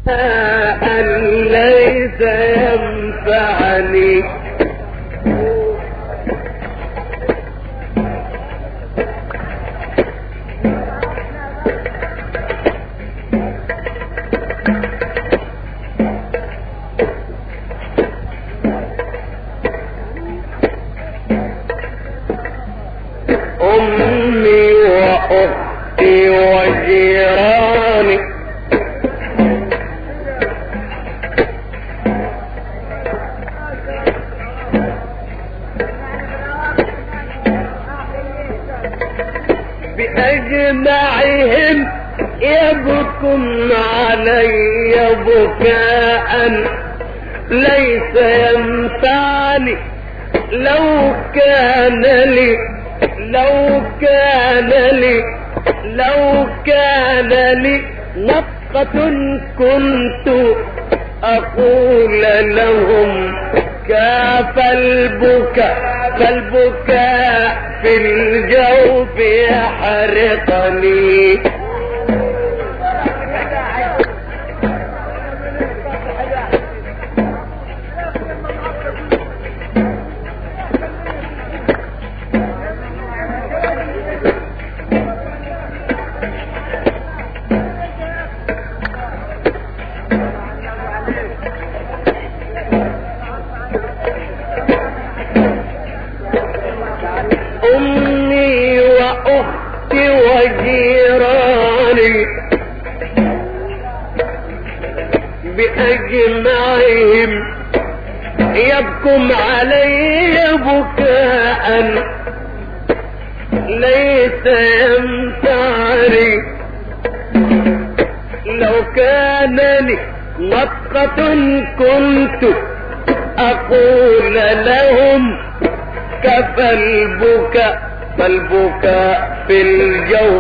أن ليس ينفعني أمي وأختي وجيراني بأجمعهم يبكم علي بكاء ليس ينفعني لو كان لي لو كان لي لو كان لي نفقة كنت أقول لهم كاف البكاء فالبكاء في الجوف يحرقني أمي وأختي وجيراني بأجمعهم يبكم علي بكاء ليس يمتعني لو كان لي نطقة كنت أقول لهم كفى البكاء فالبكاء في الجوف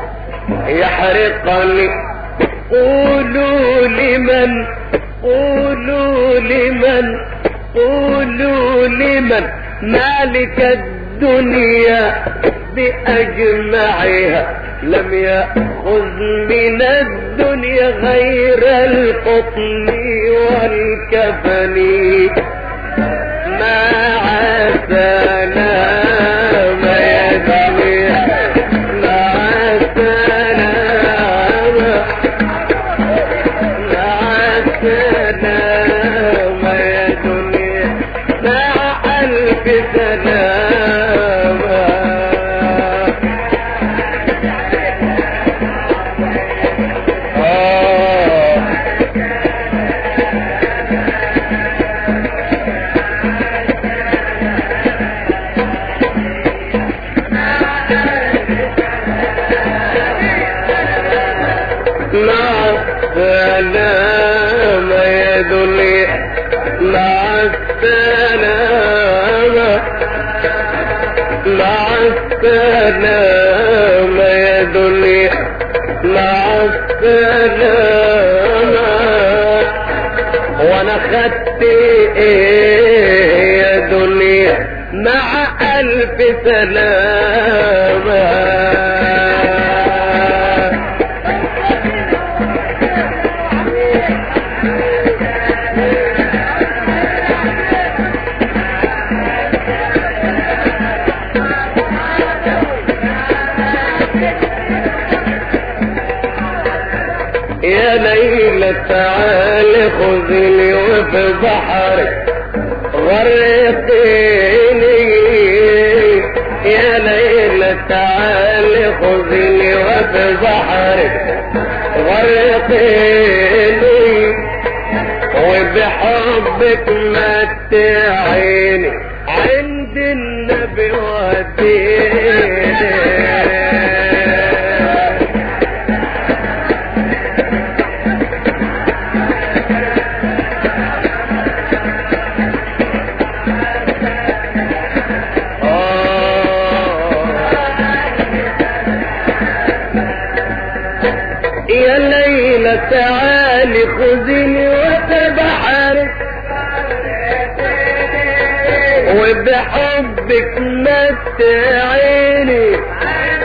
يحرقني قولوا لمن قولوا لمن قولوا لمن مالك الدنيا بأجمعها لم يأخذ من الدنيا غير القطن والكفن ما عسانا ما يدري ما عسانا ما عسانا ما يدري مع ألف سلامة آه مع السلامة يا دنيا مع السلامة مع السلامة يا دنيا مع السلامة وانا خدت ايه يا دنيا مع الف سلامة يا ليلى تعال خذني وفي بحرك غرقيني يا ليلى تعال خذني وفي بحرك غرقيني وبحبك متعيني عند النبي وديني يا ليلى تعالي خذيني وتبحرك وبحبك متعيني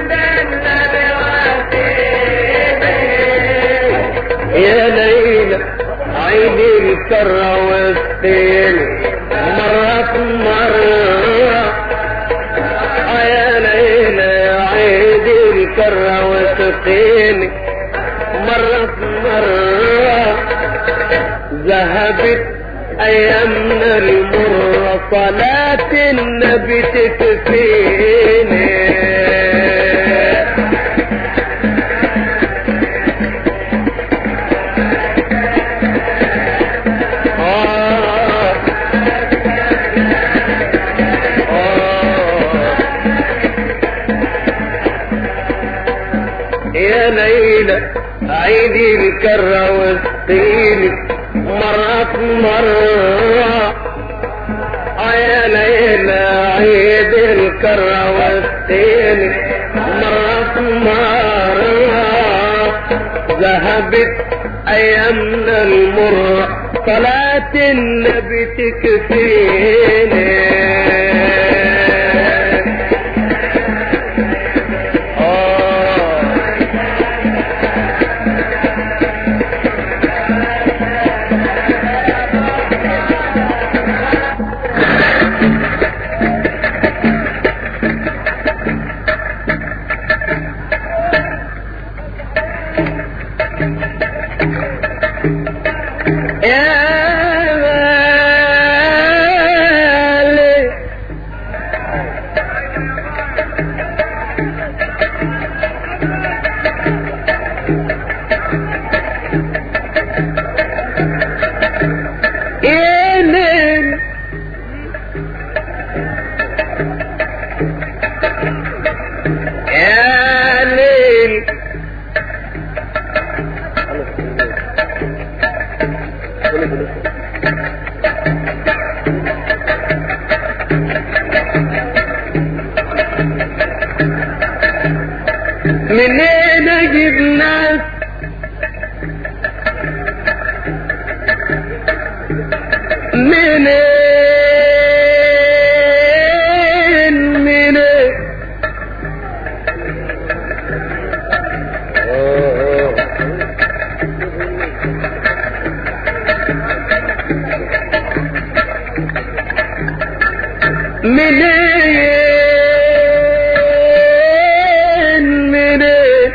يا ليلى عيني الكرة والطين مرة مرة يا ليلى عيدي الكرة والطين مرة مرة ذهبت ايامنا المرة صلاة النبي تكفيني آه آه يا ليلى عيدي الكرة والطين مرة مرة آه يا ليلى عيد الكرة والطين مرة مرة ذهبت ايامنا المرة صلاة النبي تكفيني آه يا غالي يا ليل يا ليل منين اجيب ناس منين منين منين منين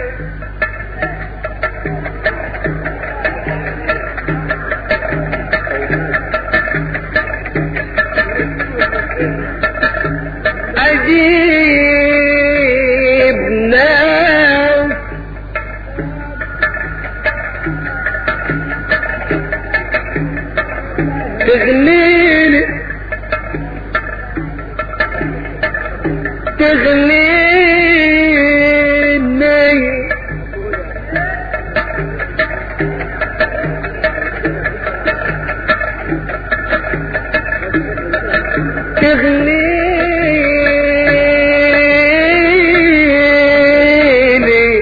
أجيب ناس تغنيني تغنيني تغنيني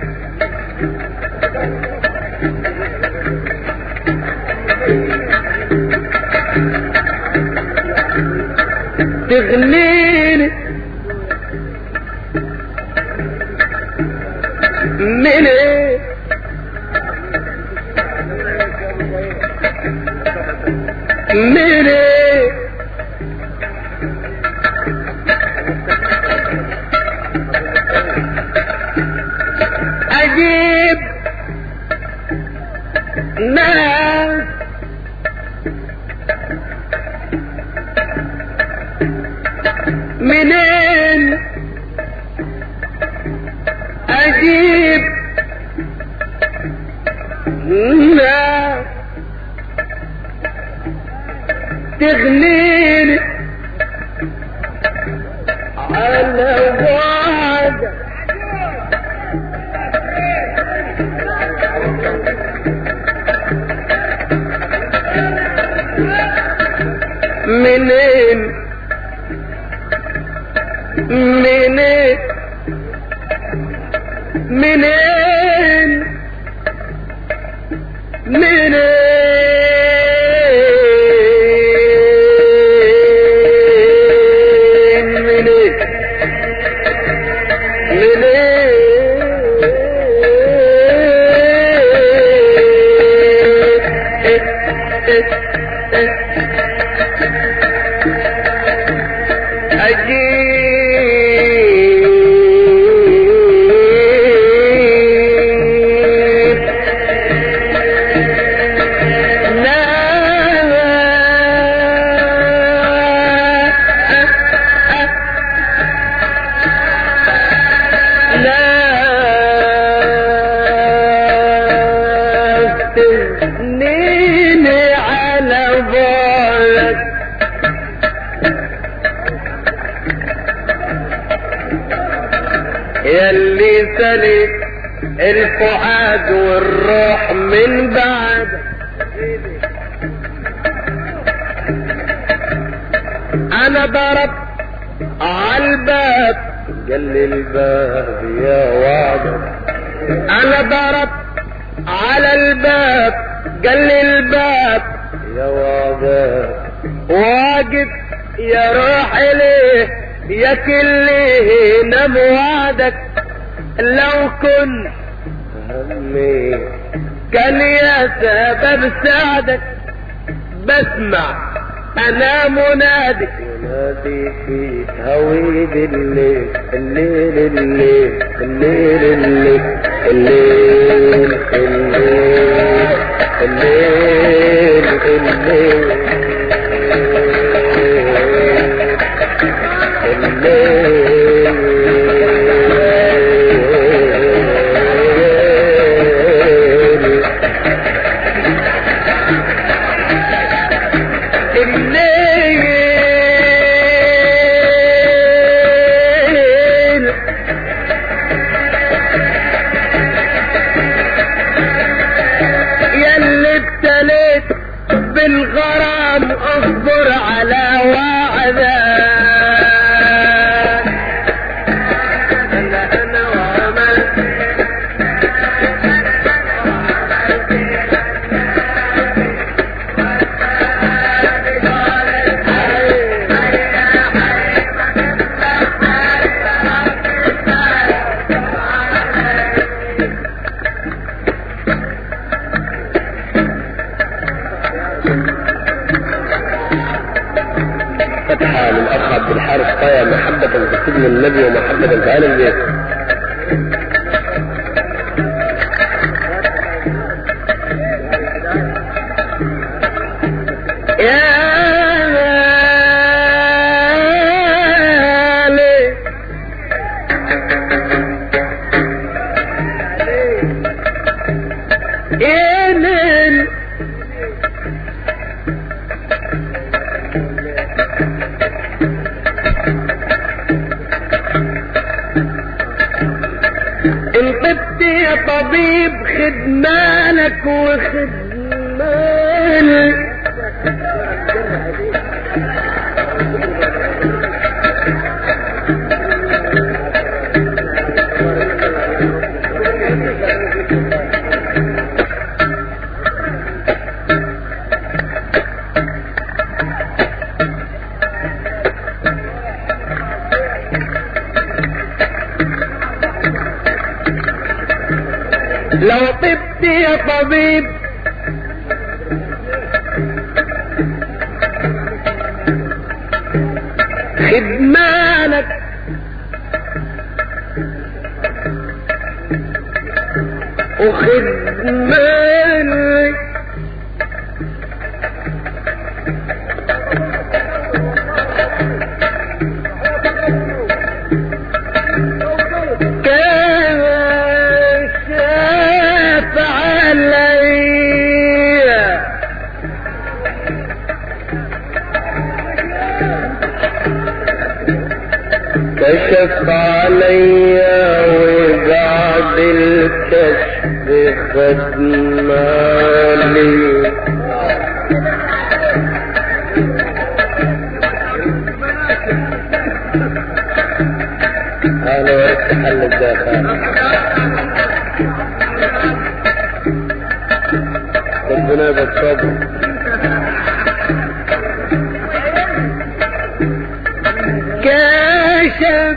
تغنيني من ايه من ايه اجيب ناس منين اجيب ناس تغنيني على وعدك منين منين منين منين منين منين أجيب تثنيني على بالك يلي سلك الفؤاد والروح من بعد انا ضربت عالباب قال لي الباب يا وعد انا ضربت على الباب قال لي الباب يا وعد واقف يا روح ليه يا كليه نم وعدك لو كنت همي كان يا سبب سعدك بسمع انا منادي منادي في هوي الليل الليل الليل الليل الليل الليل الليل الليل الليل الليل يلي ابتليت بالغرام اصبر على وعدك انا انا وعمل فتحة من أخ عبد الحارث طايا محبة في سجن النبي ومحبة في آل البيت يا لي يا ليل ان طبت يا طبيب خد مالك وخد مالك لو طبت يا طبيب خد مالك وخد مالك كشف علي كشف علي وبعد الكشف خد مالي انا وقت حل الدافع ربنا يبقى صبر كاشف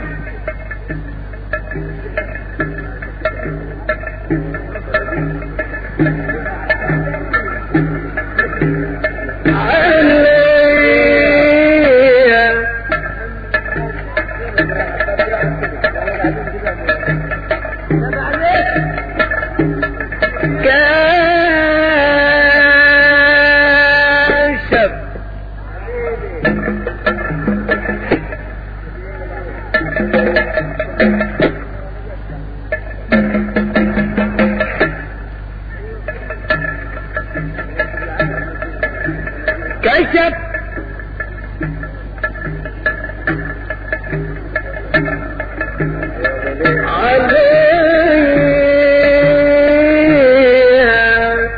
كشف عليها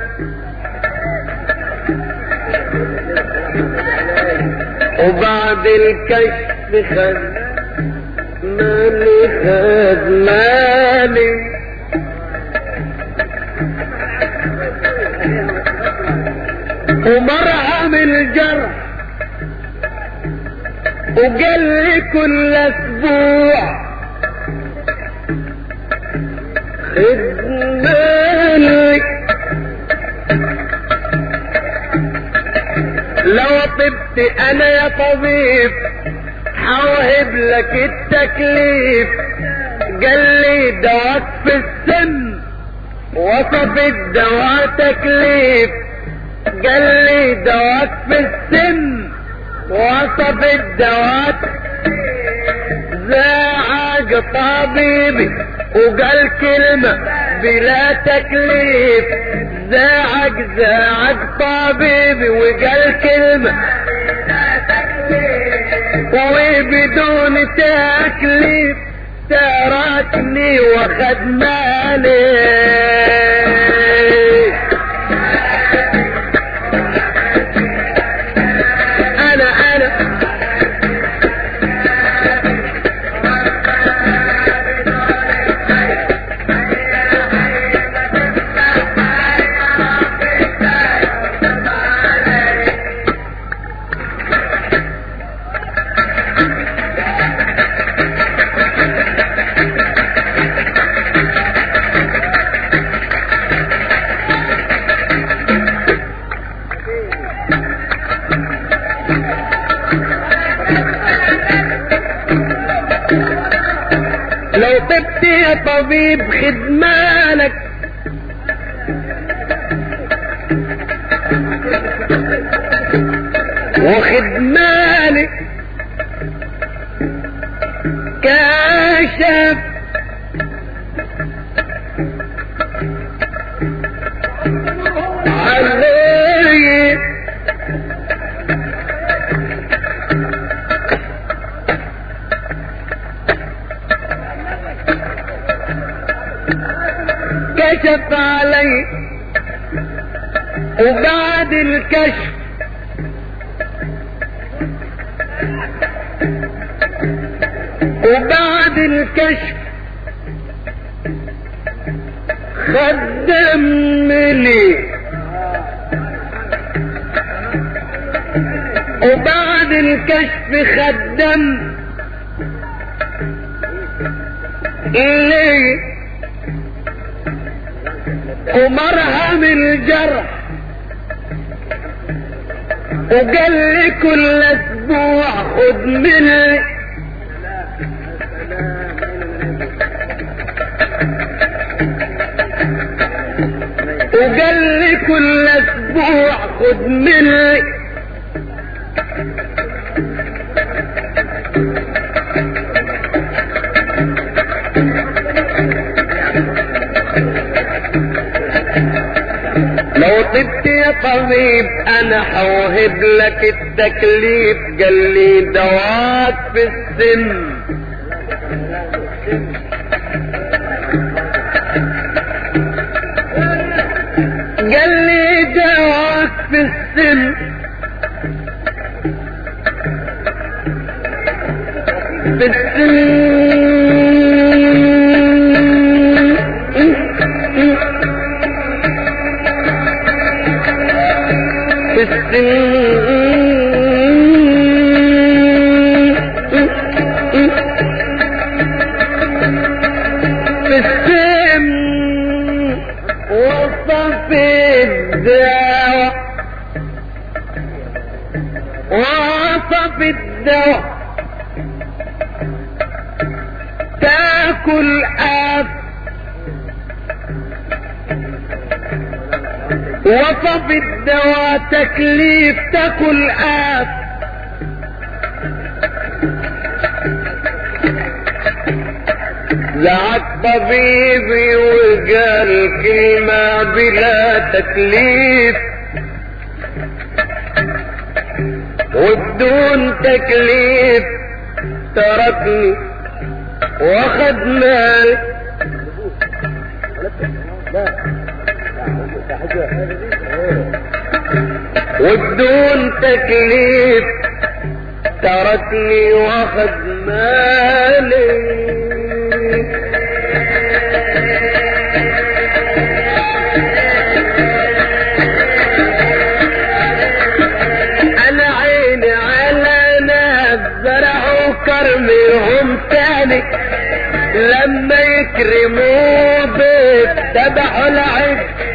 وبعد الكشف خد مالي خد مالي ومرهم الجرح وقال لي كل اسبوع خد مالي لو طبت انا يا طبيب حوهب لك التكليف قال لي دواك في السن وصف الدواء تكليف قال لي دواك في السن وصف الدواء زعج طبيبي وقال كلمة بلا تكليف زعج زعج طبيبي وقال كلمة وبدون تكليف تركني واخد مالي انا انا لو طبت يا طبيب خد مالك وخد مالك كاشف عليه كشف علي وبعد الكشف وبعد الكشف خدم لي وبعد الكشف خدم لي ومرهم الجرح وقال لي كل اسبوع خد مني وقال لي كل اسبوع خد مني لو طبت يا طبيب انا حوهب لك التكليف قال لي دواك في السن قال لي دواك في السن في السن في السن في السن وصف الدواء وصف الدواء تاكل آب وصف الدواء تكليف تاكل آب زعق طبيبي وقال كلمة بلا تكليف وبدون تكليف تركني واخد مالي وبدون تكليف تركني واخد مالي انا عيني على ناس زرعوا كرمهم تاني لما يكرموا بيت ذبحوا العيد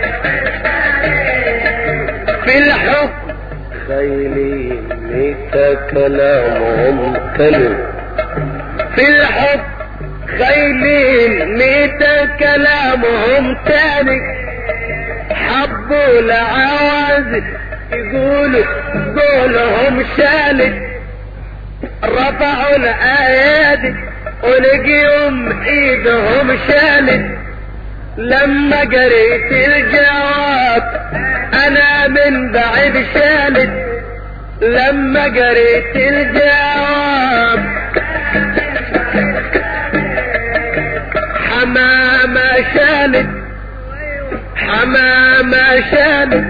في الحكم خيلي ميت كلامهم كلم في الحكم خيلين ميت كلامهم تاني حبوا العوازل يقولوا قولهم شالت رفعوا الايادي ولقيهم ايدهم شالت لما قريت الجواب انا من بعيد شالت لما قريت الجواب حمامة شالت حمامة شالت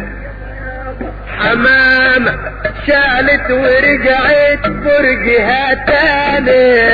حمامة شالت ورجعت برجها تاني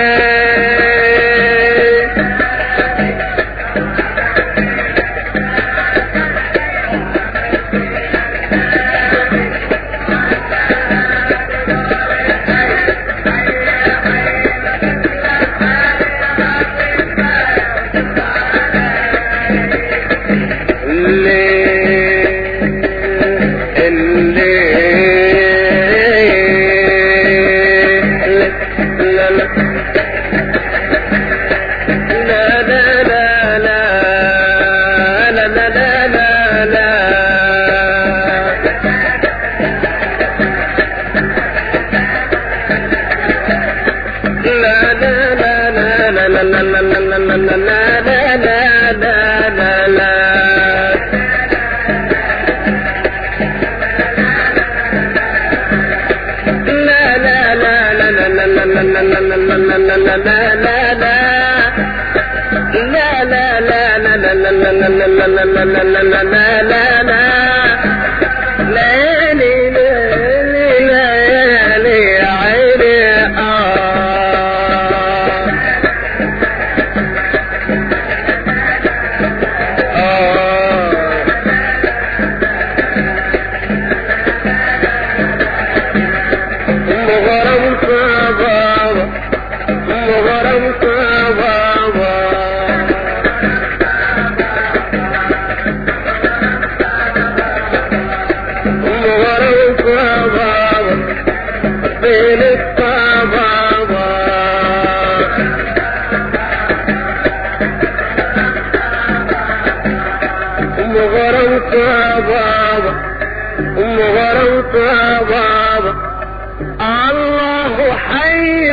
الله حي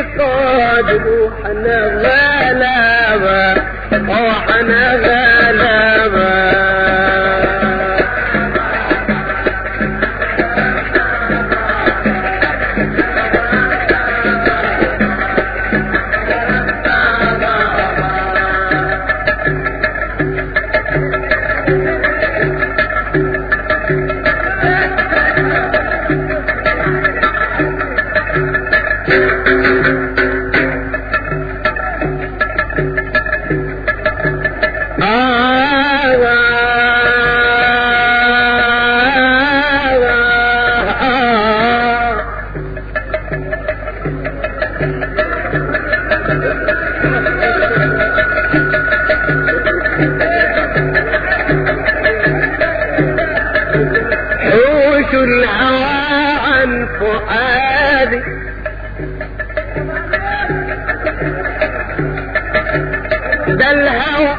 قاد روحنا غلابة روحنا غلابة حوش الهوى عن فؤادي ده الهوى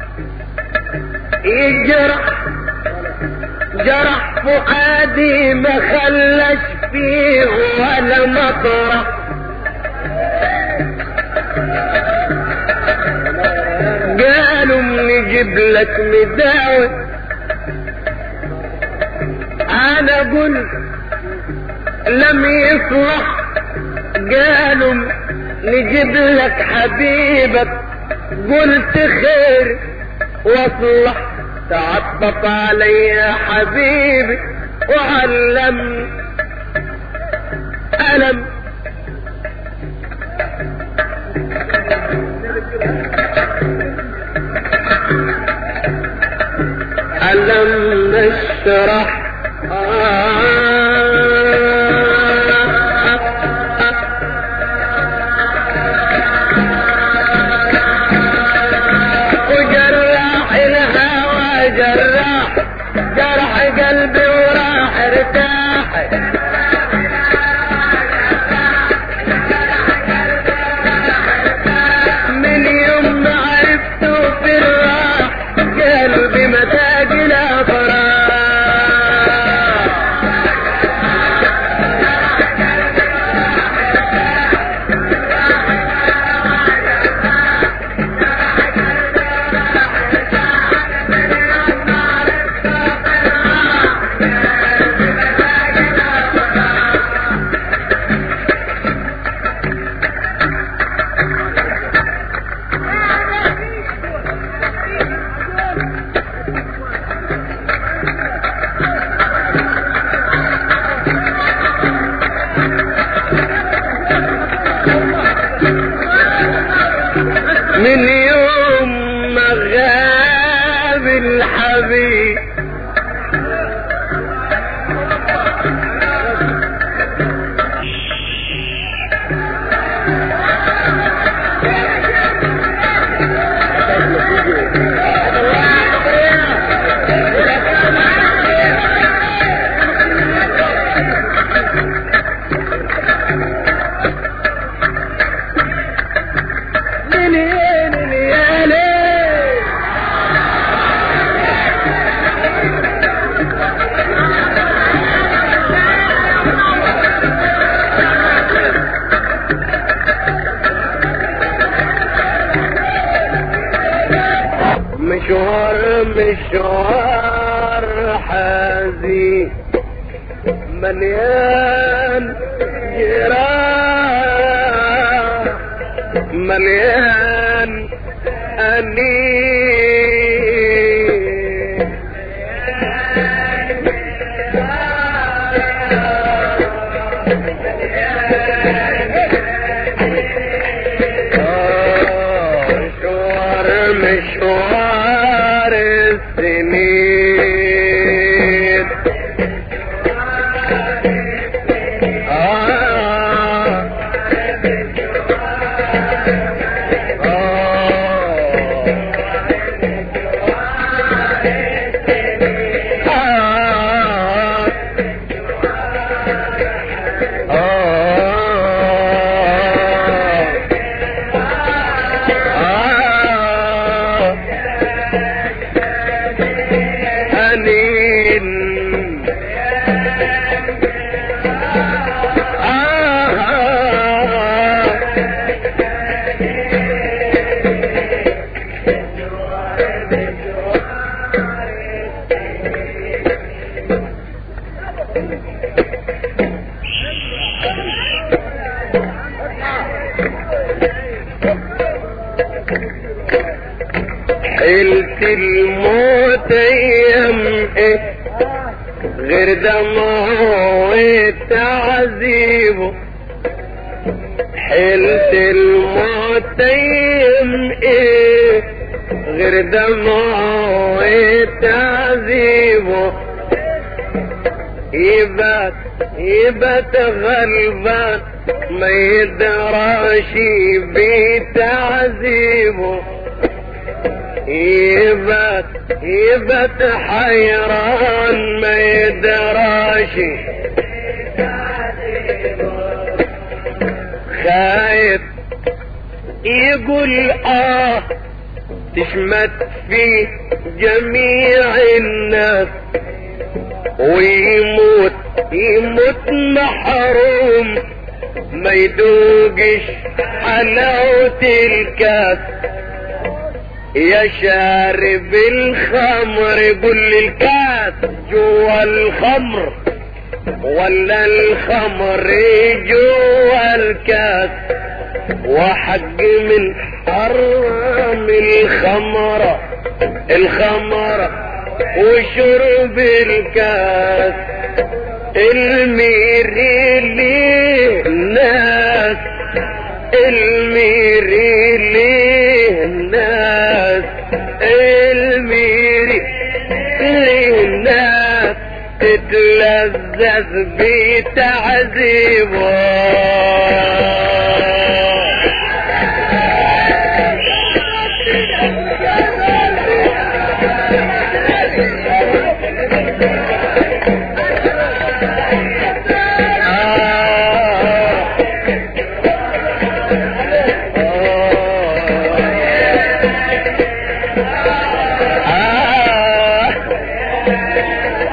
يجرح جرح فؤادي ما خلش فيه ولا مطرح قالوا نجيب لك مداوي انا قلت لم يصلح قالوا نجيب لك حبيبك قلت خير واصلح تعطف علي يا حبيبي وعلم ألم ألم نشرح وجرح الهوى جرح جرح قلبي وراح ارتاح من يوم ما عرفته في الراح قلبي متاج لا فراغ من يوم ما غاب الحبيب ليلي ليلي مشوار مشوار حزين مليان جراح مليان أنين مشوار مشوار السنين آه حلت الموت ايام ايه غير دمعه وتعذيبه حلت الموت ايام ايه غير دمعه وتعذيبه يبات يبات غلبان ما يدراش بتعذيبه يبات يبات حيران ما يدراش خايف يقول اه تشمت في جميع الناس ويموت يموت محروم ما يدوقش حلاوة الكاس يا شارب الخمر يقول لي الكاس جوا الخمر ولا الخمر جوا الكاس وحق من حرام الخمرة الخمرة وشرب الكاس الميري ليه الناس الميري ليه الناس الميري ليه الناس تتلذذ بتعذيبه آه آه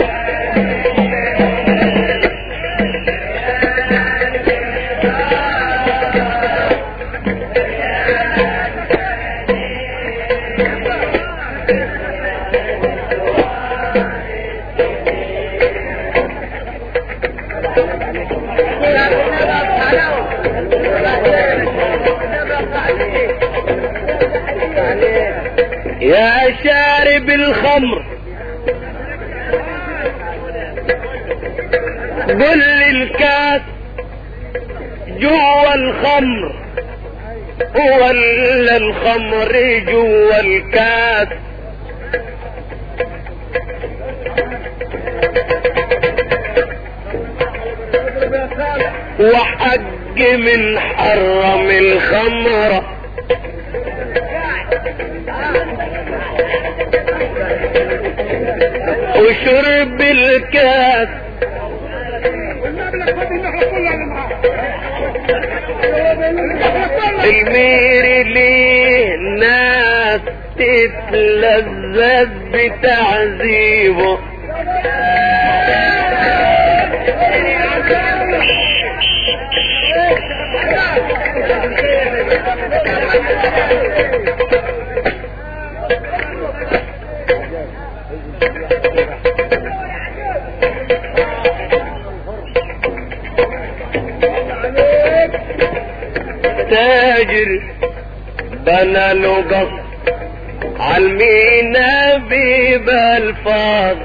يا شارب الخمر قل للكاس جوا الخمر ولا الخمر جوا الكاس وحق من حرم الخمره وشرب الكاس الميري ليه ناس تتلذذ بتعذيبه تاجر بنى له قصر عالمينا بالفاظ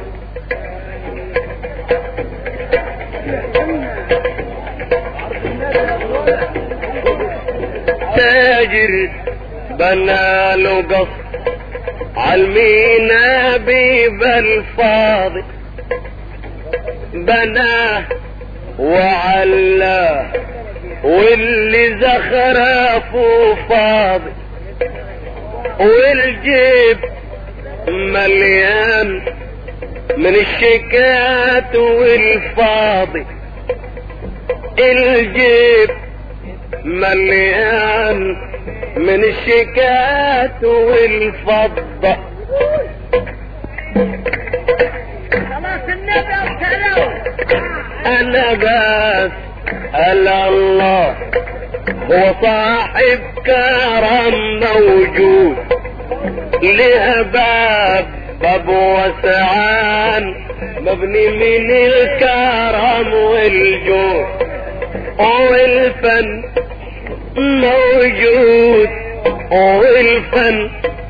تاجر بنى له قصر عالمينا بالفاض بناه وعلاه واللي زخرفه فاضي والجيب مليان من الشيكات والفاضي الجيب مليان من الشيكات والفضة خلاص النبي ابتلوا انا بس الا الله هو صاحب كرم موجود له باب باب وسعان مبني من الكرم والجود والفن موجود والفن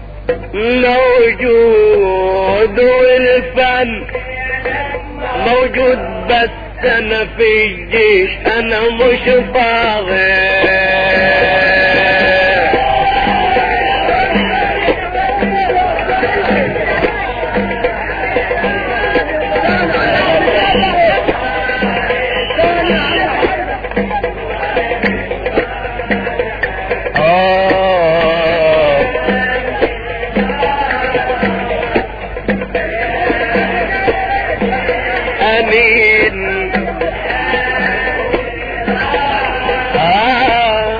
موجود والفن موجود بس انا في الجيش انا مش باغي آه أمين آه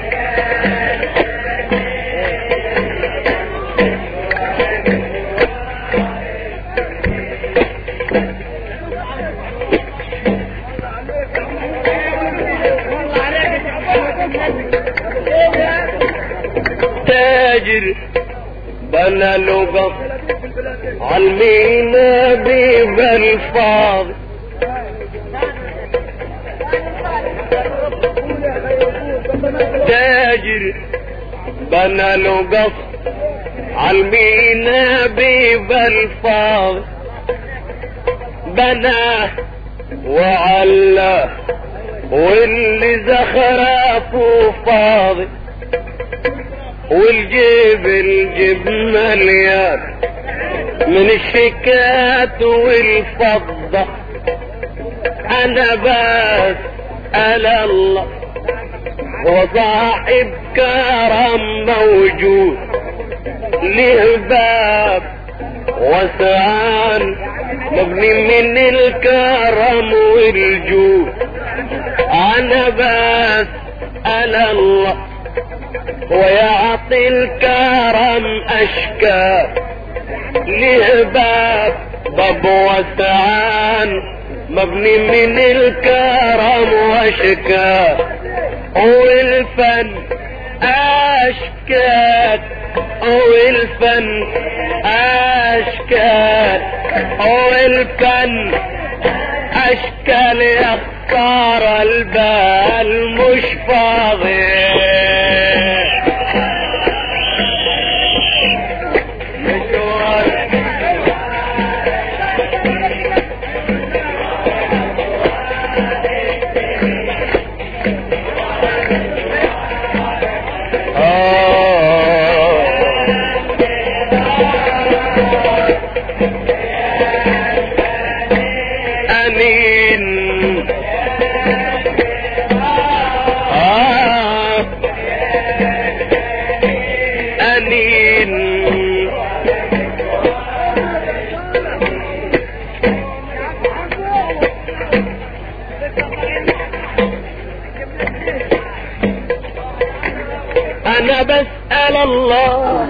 تاجر بنى له قصر عالمينا بالفاضي تاجر بنى له قصر عالمينا بيب الفاضي بناه وعلاه واللي زخرفه فاضي والجيب الجيب مليان من الشيكات والفضة انا بس على الله وصاحب كرم موجود له باب وسعان مبني من الكرم والجود انا بس على الله ويعطي الكرم اشكال له باب باب وسعان مبني من الكرم واشكال والفن اشكال والفن اشكال والفن اشكال يختار البال مش فاضي مشوار آه أمين آه أمين أنا بسأل الله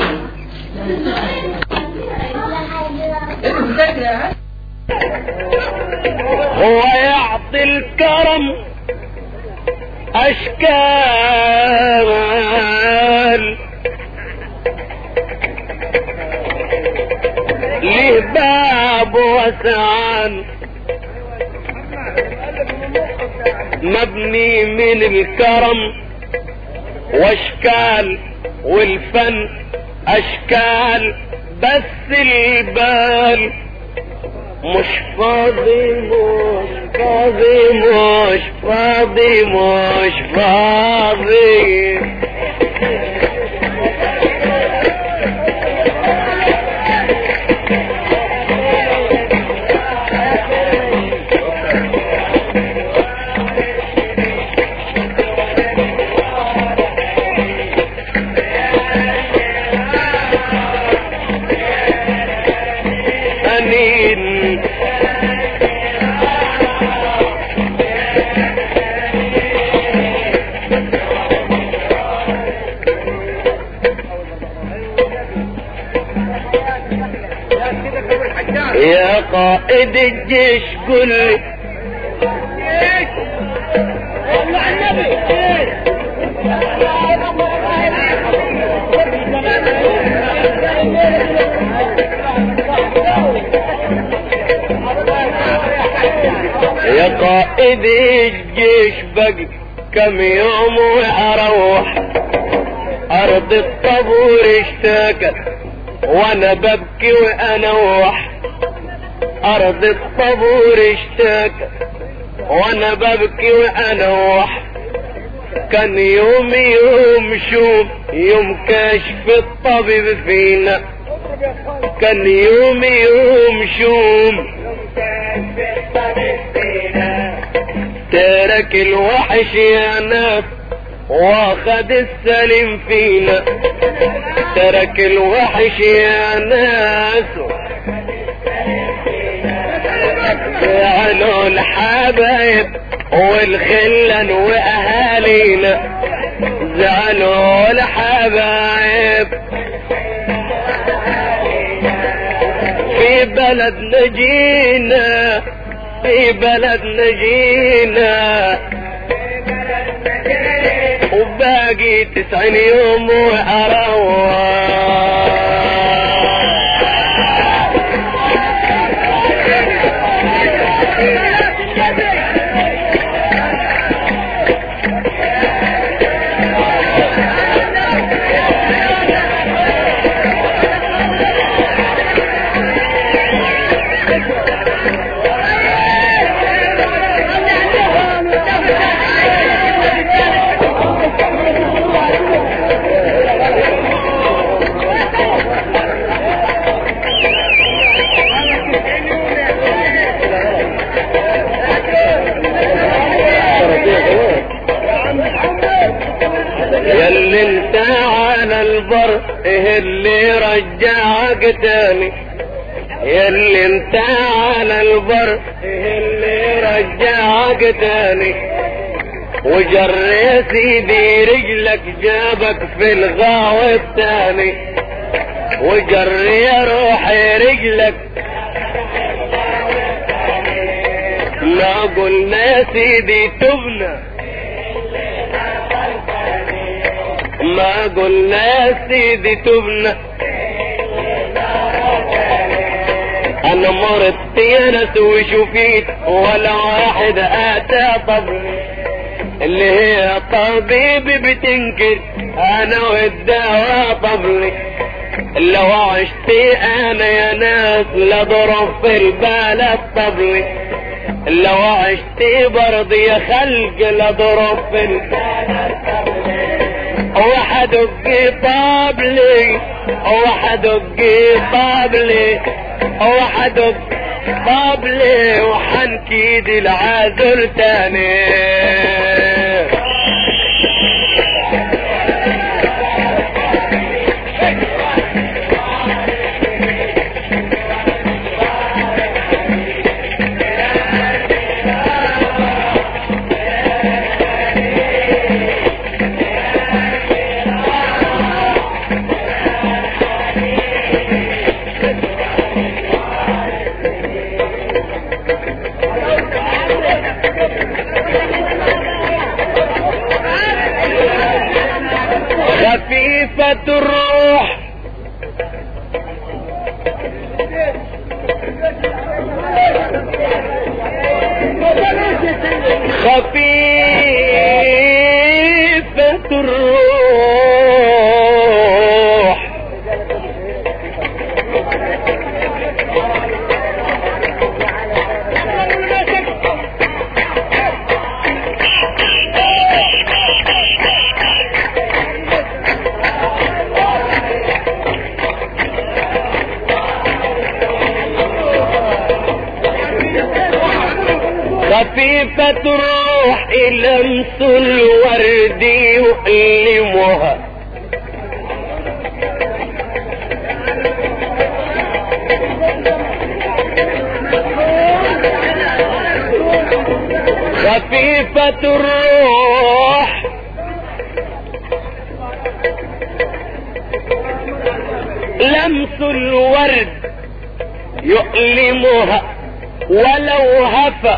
هو يعطي الكرم أشكال له باب وسعان مبني من الكرم واشكال والفن اشكال بس البال مش فاضي مش فاضي مش فاضي مش فاضي أمين يا قائد الجيش قل لي والله على النبي يا قائد الجيش بقي كم يوم واروح ارض الطابور اشتاكت وانا ببكي وانوح ارض الطابور اشتاكت وانا ببكي وانوح كان يوم يوم شوف يوم كشف الطبيب فينا كان يوم يوم شوم ترك الوحش يا ناس واخد السليم فينا ترك الوحش يا ناس زعلوا الحبايب والخلن واهالينا زعلوا الحبايب في بلد نجينا في بلد نجينا وباقي تسعين يوم وأروح انت على البر ايه اللي رجعك تاني يا اللي انت على البر ايه اللي رجعك تاني وجر يا سيدي رجلك جابك في الغاوة التاني وجر يا روحي رجلك ما قلنا يا سيدي تبنى ما قلنا يا سيدي تبنى انا مرضت يا ناس وشفيت ولا واحد اتى طبني اللي هي طبيبي بتنكر انا والدواء طبلي لو عشت انا يا ناس لضرب في البلد طبلي لو عشت برضه يا خلق لضرب في البلد وحدق طبلي وحدق طبلي وحدق طبلي وحنكيد العذر تاني خفيفة الروح خفيفة الروح خفيفة الروح لمس الورد يؤلمها خفيفة الروح لمس الورد يؤلمها ولو هفأ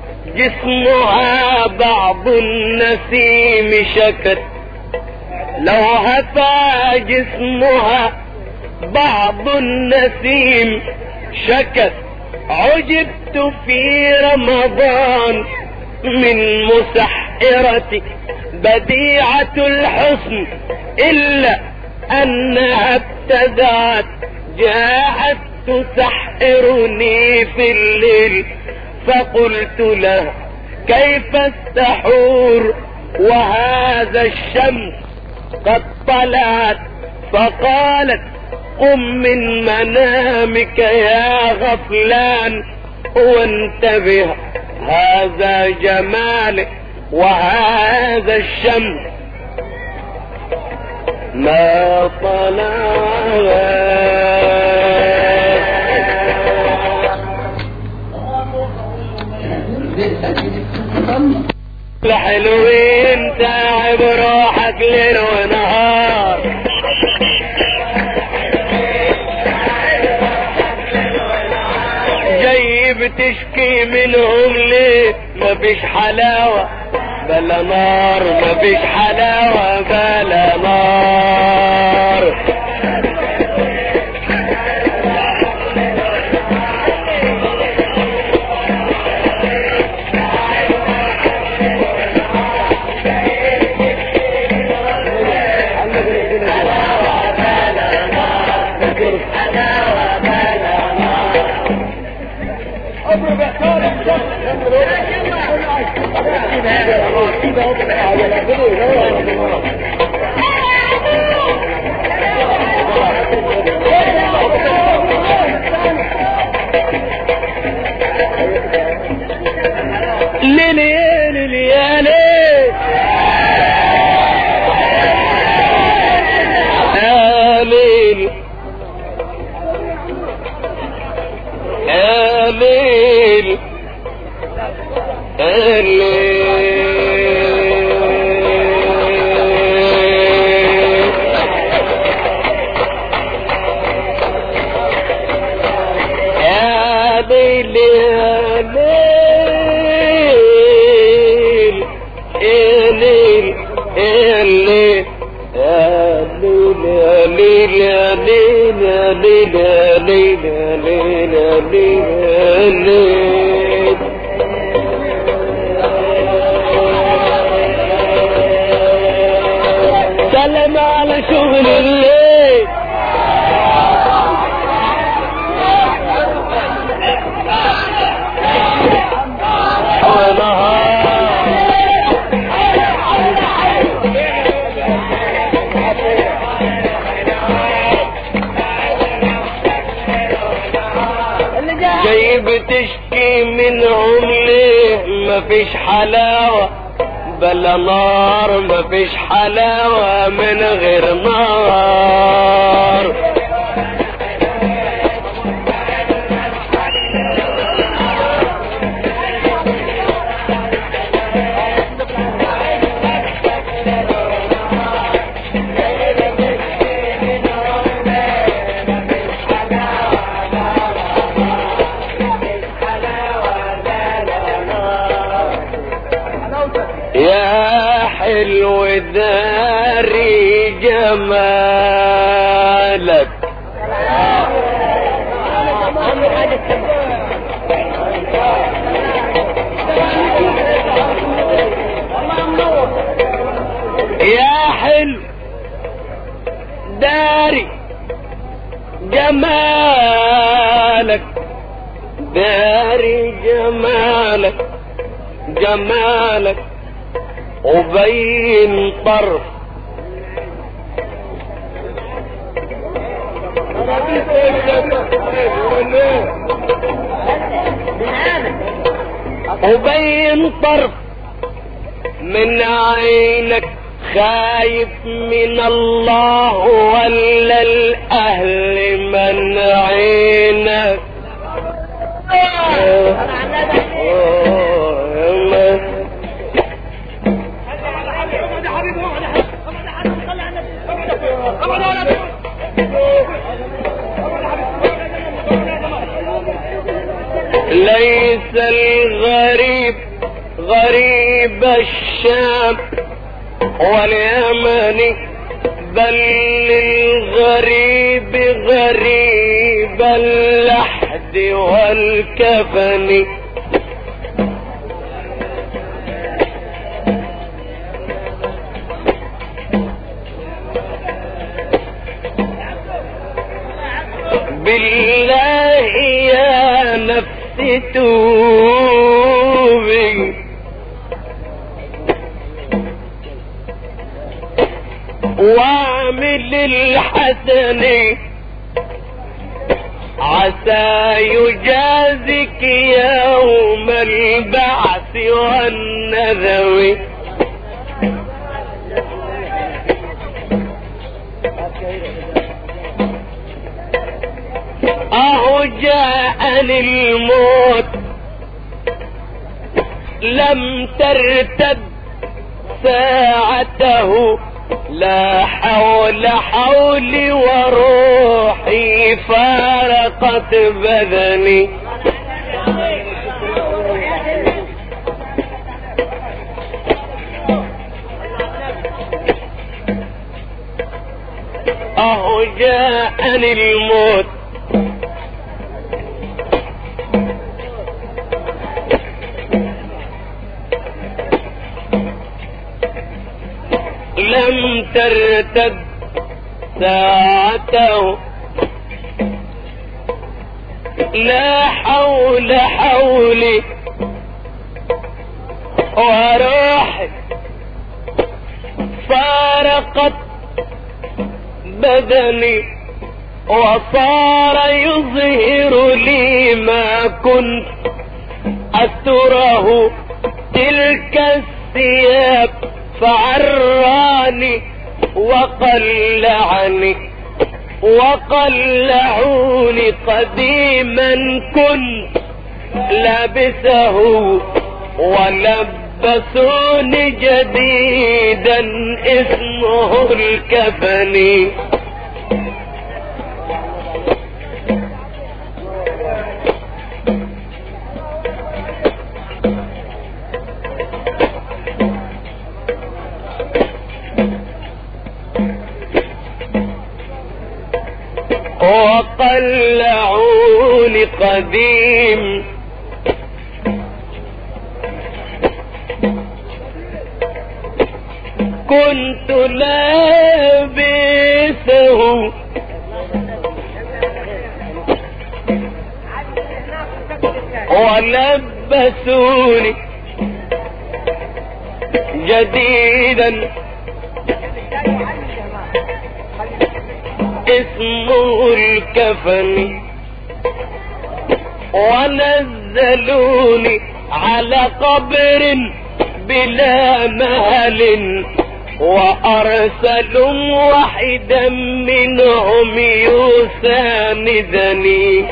جسمها بعض النسيم شكت لو هفى جسمها بعض النسيم شكت عجبت في رمضان من مسحرة بديعة الحسن إلا أنها ابتدعت جاءت تسحرني في الليل فقلت له كيف السحور وهذا الشمس قد طلعت فقالت قم من منامك يا غفلان وانتبه هذا جمالك وهذا الشمس ما طلعت الحلوين تعب روحك ليل ونهار جاي بتشكي منهم ليه مفيش حلاوة بلا نار مفيش حلاوة بلا نار ليلي ليلي يا ليل يا ليل يا ليل يا ليل يا ليل يا ليل يا ليل يا ليل يا ليل يا ليل يا ليل يا ليل سلام على شغل الليل جاي بتشكي منهم ليه مفيش حلاوة بلا نار مفيش حلاوة من غير نار يا حلو داري جمالك يا حلو داري جمالك داري جمالك جمالك وبين طرف وبين طرف من عينك خايف من الله ولا الاهل من عينك ليس الغريب غريب الشام واليمن بل الغريب غريب اللحد والكفن بالله يا نفس توبي واعمل الحسن عسى يجازك يوم البعث والنذوي اهو جاءني الموت لم ترتد ساعته لا حول حولي وروحي فارقت بدني اهو جاءني الموت لم ترتد ساعته لا حول حولي وروحي فارقت بدني وصار يظهر لي ما كنت أستره تلك الثياب فعراني وقلعني وقلعوني قديما كنت لبسه ولبسوني جديدا اسمه الكفن وقلعوني قديم كنت لابسه ولبسوني جديدا اسمه الكفن ونزلوني على قبر بلا مهل وارسلوا واحدا منهم يساندني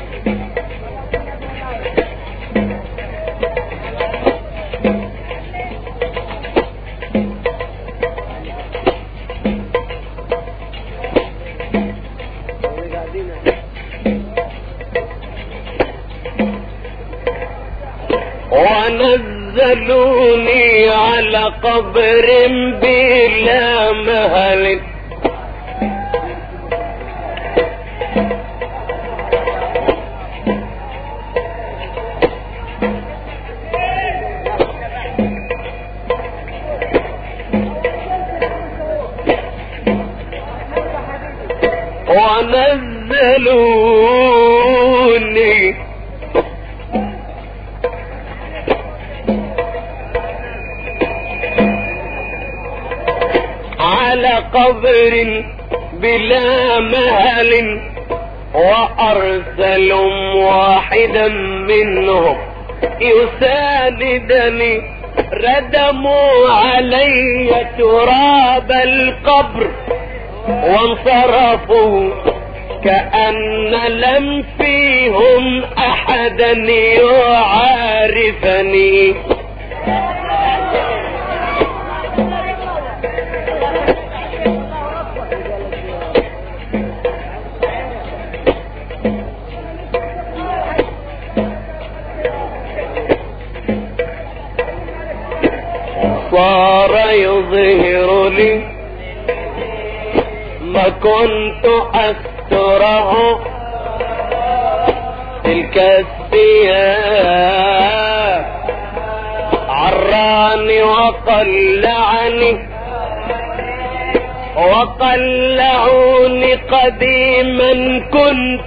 ونزلوني على قبر بلا مهل ونزلوني على قبر بلا مهل وارسلوا واحدا منهم يساندني ردموا علي تراب القبر وانصرفوا كأن لم فيهم احدا يعارفني صار يظهر لي ما كنت أستره تلك الثياب عراني وقلعني وقلعوني قديما كنت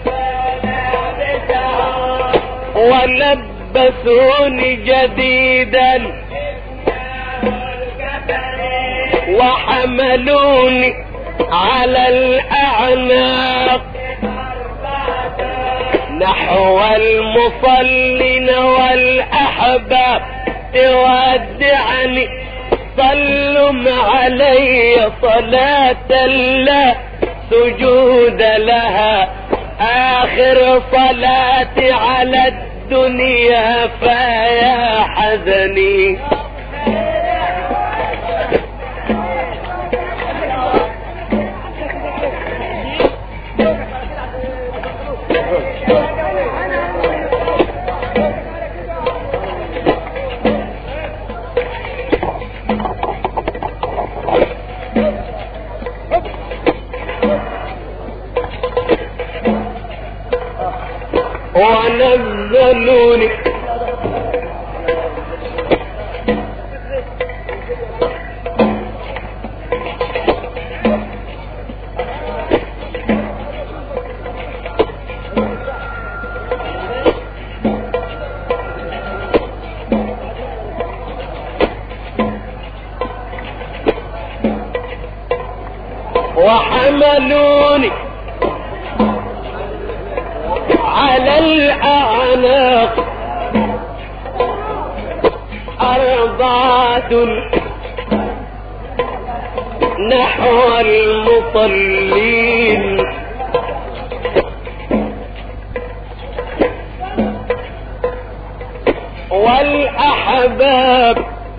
ولبسوني جديدا وحملوني على الأعناق نحو المصلين والأحباب تودعني صلوا علي صلاة لا سجود لها آخر صلاتي على الدنيا فيا حزني ونزلوني وحملوني على الأعناق أربعة نحو المصلين الأحباب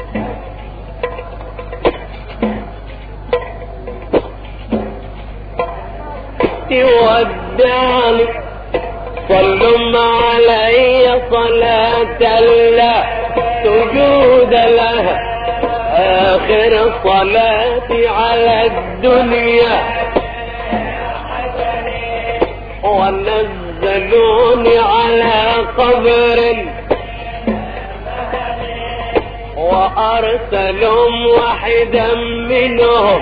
تودعني صلوا علي صلاة لا سجود لها آخر صلاتي على الدنيا ونزلوني على قبر وأرسلهم واحدا منهم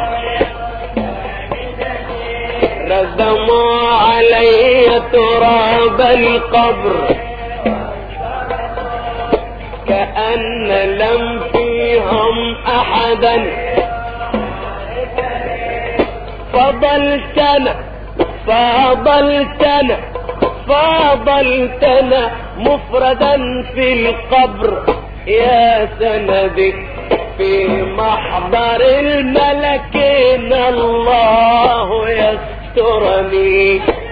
ردموا علي تراب القبر كأن لم فيهم أحدا فضلتنا فضلتنا فضلتنا مفردا في القبر يا سندي في محضر الملكين الله يسترني